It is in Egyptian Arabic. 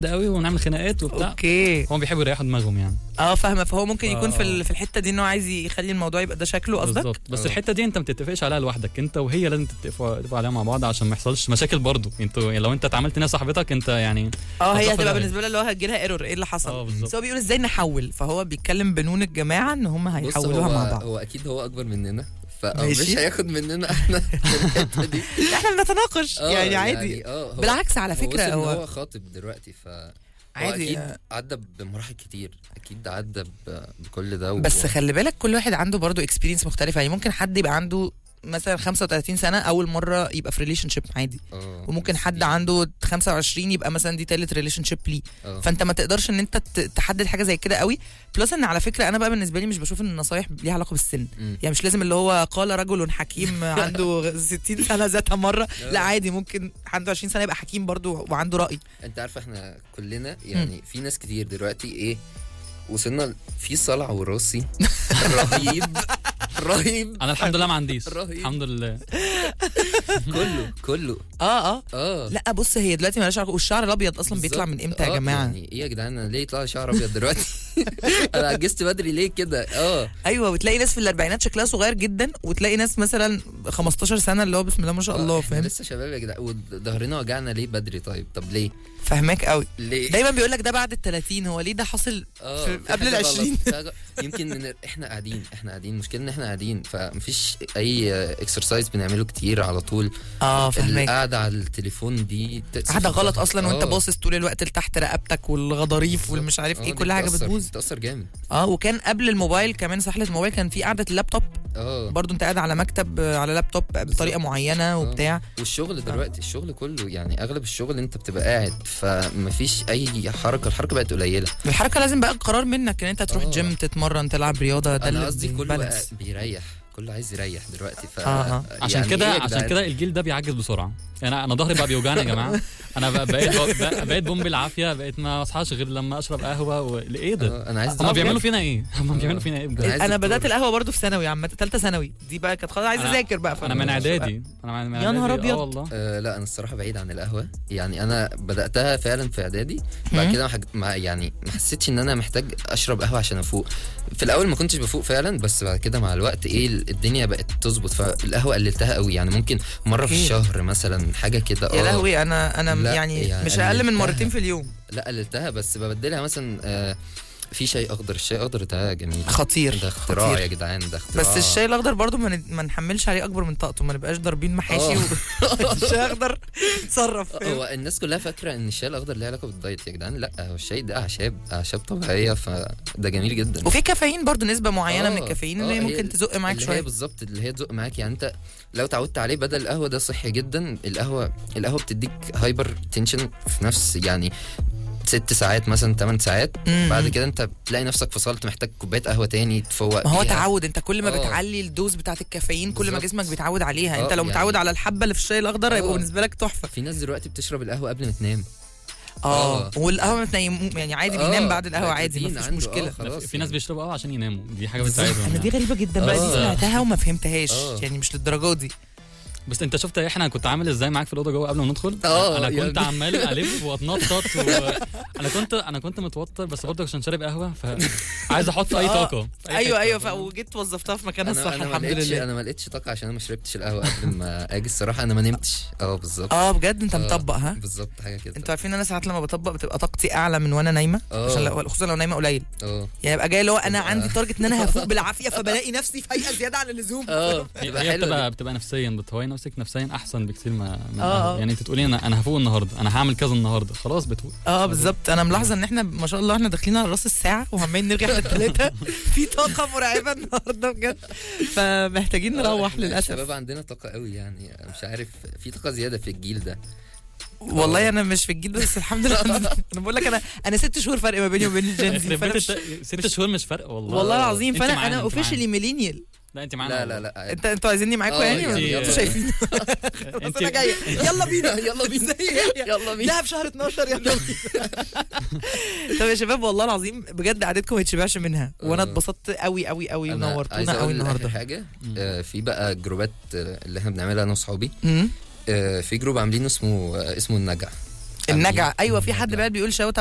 قوي ونعمل خناقات وبتاع اوكي هم بيحبوا يريحوا دماغهم يعني اه فاهمه فهو ممكن يكون في آه. ال- في الحته دي انه عايز يخلي الموضوع يبقى ده شكله قصدك بالظبط بس آه. الحته دي انت ما بتتفقش عليها لوحدك انت وهي لازم تتفقوا تتفقوا عليها مع بعض عشان ما يحصلش مشاكل برضو انتوا يعني لو انت اتعاملت ناس صاحبتك انت يعني اه هي هتروح في هتبقى داهية. بالنسبه له اللي هو هتجي لها ايرور ايه اللي اه حصل بالظبط بس هو بيقول ازاي نحول فهو بيتكلم بنون الجماعه ان هم بص هيحولوها هو مع بعض هو اكيد هو اكبر مننا ماشي. فمش هياخد مننا احنا في الحته دي احنا بنتناقش آه، يعني عادي اه هو بالعكس على هو وصل فكره إن هو هو خاطب دلوقتي ف هو عادي اكيد آه. عدى بمراحل كتير اكيد عدى ب- بكل ده و... بس خلي بالك كل واحد عنده برضو اكسبيرينس مختلفه يعني ممكن حد يبقى عنده مثلا 35 سنه اول مره يبقى في ريليشن شيب عادي آه، وممكن بس حد دي- عنده 25 يبقى مثلا دي تالت ريليشن شيب ليه آه. فانت ما تقدرش ان انت ت- تحدد حاجه زي كده قوي بلس ان على فكره انا بقى بالنسبه لي مش بشوف ان النصايح ليها علاقه بالسن مم. يعني مش لازم اللي هو قال رجل حكيم عنده 60 سنه ذات مره لا عادي ممكن عنده 20 سنه يبقى حكيم برضو وعنده راي انت عارف احنا كلنا يعني في ناس كتير دلوقتي ايه وصلنا ل- في صلع وراثي رهيب رهيب انا الحمد لله ما عنديش رهيب. الحمد لله كله كله اه اه اه لا بص هي دلوقتي مالهاش علاقه والشعر الابيض اصلا بيطلع من بالظبط. امتى يا آه، جماعه يعني ايه يا جدعان انا ليه يطلع لي شعر ابيض دلوقتي انا عجزت بدري ليه كده اه ايوه وتلاقي ناس في الاربعينات شكلها صغير جدا وتلاقي ناس مثلا 15 سنه اللي هو بسم الله ما شاء الله احنا فاهم لسه شباب يا جدعان وظهرنا وجعنا ليه بدري طيب طب ليه فاهماك قوي ليه دايما بيقول لك ده بعد ال 30 هو ليه ده حاصل اه في- في قبل حاجة ال غلط، 20. في حاجة- يمكن إن احنا قاعدين احنا قاعدين المشكله ان احنا قاعدين فمفيش اي اكسرسايز بنعمله كتير على طول اه فاهماك القعده على التليفون دي تأثر قاعده في غلط الظهر. اصلا وانت آه. باصص طول الوقت لتحت رقبتك والغضاريف والمش عارف آه، ايه دي كل حاجه بتأثر- بتبوظ بتأثر جامد اه وكان قبل الموبايل كمان سحله الموبايل كان في قعده اللابتوب اه برضو انت قاعد على مكتب آه، على لابتوب بطريقه معينه وبتاع والشغل دلوقتي الشغل كله يعني اغلب الشغل انت بتبقى قاعد فمفيش اي حركه الحركه بقت قليله الحركه لازم بقى قرار منك ان انت تروح آه. جيم تتمرن تلعب رياضه ده انا اللي قصدي كله بقى بالانس. بيريح كله عايز يريح دلوقتي ف آه، آه. عشان يعني كده إيه يا عشان جدعان؟ كده الجيل ده بيعجز بسرعه يعني انا ظهري بقى بيوجعني يا جماعه انا بقى- بقيت بقى- بقيت بوم بالعافيه بقيت ما اصحاش غير لما اشرب قهوه و... ايه ده آه، انا عايز هم بيعملوا فينا ايه هم بيعملوا فينا ايه بجد عايز انا دكتور. بدات القهوه برضو في ثانوي عامه ثالثه ثانوي دي بقى كانت خلاص عايز أنا- اذاكر بقى انا من اعدادي انا من يا نهار إعدادي، أبيض. اه والله آه لا انا الصراحه بعيد عن القهوه يعني انا بداتها فعلا في اعدادي بعد مم. كده ما حج... ما يعني ما حسيتش ان انا محتاج اشرب قهوه عشان افوق في الاول ما كنتش بفوق فعلا بس بعد كده مع الوقت ايه الدنيا بقت تظبط فالقهوه قللتها قوي يعني ممكن مره في أوكي. الشهر مثلا حاجه كده يا آه. لهوي انا انا لا، يعني, يعني مش اقل من قللتها. مرتين في اليوم لا قللتها بس ببدلها مثلا آه في شاي اخضر الشاي اخضر ده جميل خطير ده اختراع خطير. يا جدعان ده اختراع بس الشاي الاخضر برضو ما ن- ما نحملش عليه اكبر من طاقته ما نبقاش ضاربين محاشي آه. و... الشاي الاخضر تصرف فاهم؟ هو الناس كلها فاكره ان الشاي الاخضر ليه علاقه بالدايت يا جدعان لا هو الشاي ده اعشاب اعشاب طبيعيه فده جميل جدا وفي كافيين برضو نسبه معينه من آه، الكافيين آه، اللي هي ممكن تزق معاك اللي هي شويه بالظبط اللي هي تزق معاك يعني انت لو اتعودت عليه بدل القهوه ده صحي جدا القهوه القهوه بتديك هايبر تنشن في نفس يعني ست ساعات مثلا ثمان ساعات مم. بعد كده انت بتلاقي نفسك فصلت محتاج كوبايه قهوه تاني تفوق ما هو بيها. تعود انت كل ما آه. بتعلي الدوز بتاعت الكافيين كل ما بالظبط. جسمك بيتعود عليها انت آه، لو يعني- متعود على الحبه اللي في الشاي الاخضر هيبقى آه. بالنسبه لك تحفه في ناس دلوقتي بتشرب القهوه قبل ما تنام اه آه. والقهوه بتنيم يعني عادي بينام آه، بعد القهوه بقت عادي روتين مفيش عنده، مشكله آه، خلاص في ناس يعني. بيشربوا قهوه عشان يناموا دي حاجه بالظبط. بتساعدهم انا دي يعني. غريبه جدا بقى دي آه. سمعتها وما فهمتهاش آه. يعني مش للدرجه دي بس انت شفت احنا كنت عامل ازاي معاك في الاوضه جوه قبل ما ندخل آه، انا يا كنت ابني. عمال الف واتنطط و... انا كنت انا كنت متوتر بس برضه عشان شارب قهوه فعايز احط اي آه. طاقه في أي ايوه حتة. ايوه ف- وجيت وظفتها في مكانها انا الصح انا ما الحمد لقيتش لله انا ما لقيتش طاقه عشان انا ما شربتش القهوه قبل ما اجي الصراحه انا ما نمتش اه بالظبط اه بجد انت آه، مطبق ها بالظبط حاجه كده انتوا عارفين ان انا ساعات لما بطبق بتبقى طاقتي اعلى من وانا نايمه آه. عشان لو خصوصا لو نايمه قليل اه يعني يبقى جاي اللي هو انا تبقى- عندي تارجت ان انا هفوق بالعافيه فبلاقي نفسي فايقه زياده عن اللزوم اه هي بتبقى هي حلوه بتبقى دي. بتبقى نفسيا بتهوي نفسك نفسيا احسن بكتير ما من آه، القهوة. آه. يعني انت تقولي انا انا هفوق النهارده انا هعمل كذا النهارده خلاص بتفوق اه بالظبط انا ملاحظه ان احنا ما شاء الله احنا داخلين على راس الساعه وعمالين نرجع للثلاثه في طاقه مرعبه النهارده بجد فمحتاجين آه، نروح إحنا للاسف الشباب عندنا طاقه قوي يعني مش عارف في طاقه زياده في الجيل ده والله انا مش في الجيل ده بس الحمد لله انا بقول لك انا انا ست شهور فرق ما بيني وبين الجين زي يخرب فانا بيت مش الت- ست شهور مش فرق والله والله العظيم انت فانا معانا، انا انت اوفيشلي معانا. ميلينيال لا انت معانا لا والله. لا لا انت انتوا عايزيني معاكم آه، يعني يعني- انتوا شايفين انت انا جايه يلا بينا يلا بينا يلا بينا دهب شهر 12 يلا بينا طب يا شباب والله العظيم بجد قعدتكم ما يتشبعش منها وانا آه. اتبسطت قوي قوي قوي انا عايز ونورتونا قوي اقول اخر النهارده حاجه آه، في بقى جروبات آه، اللي احنا بنعملها انا واصحابي مم. آه، في جروب عاملينه اسمه آه، اسمه النجع النجع ايوه في حد بقى بيقول شوت